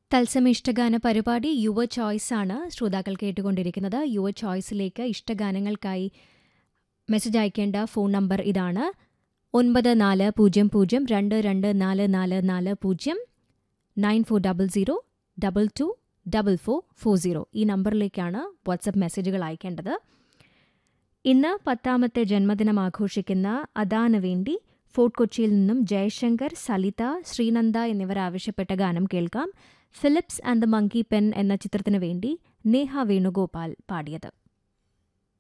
തത്സമയ ഇഷ്ടഗാന പരിപാടി യുവ ചോയ്സ് ആണ് ശ്രോതാക്കൾ കേട്ടുകൊണ്ടിരിക്കുന്നത് യുവ ചോയ്സിലേക്ക് ഇഷ്ടഗാനങ്ങൾക്കായി മെസ്സേജ് അയക്കേണ്ട ഫോൺ നമ്പർ ഇതാണ് ഒൻപത് നാല് പൂജ്യം പൂജ്യം രണ്ട് രണ്ട് നാല് നാല് നാല് പൂജ്യം nine four double zero double two double four four zero ഈ നമ്പറിലേക്കാണ് വാട്സപ്പ് മെസ്സേജുകൾ അയക്കേണ്ടത് ഇന്ന് പത്താമത്തെ ജന്മദിനം ആഘോഷിക്കുന്ന അദാന് വേണ്ടി ഫോർട്ട് കൊച്ചിയിൽ നിന്നും ജയശങ്കർ സലിത ശ്രീനന്ദ എന്നിവർ ആവശ്യപ്പെട്ട ഗാനം കേൾക്കാം Philips and the monkey pen എന്ന ചിത്രത്തിനു വേണ്ടി നേഹ വേണുഗോപാൽ പാടിയത്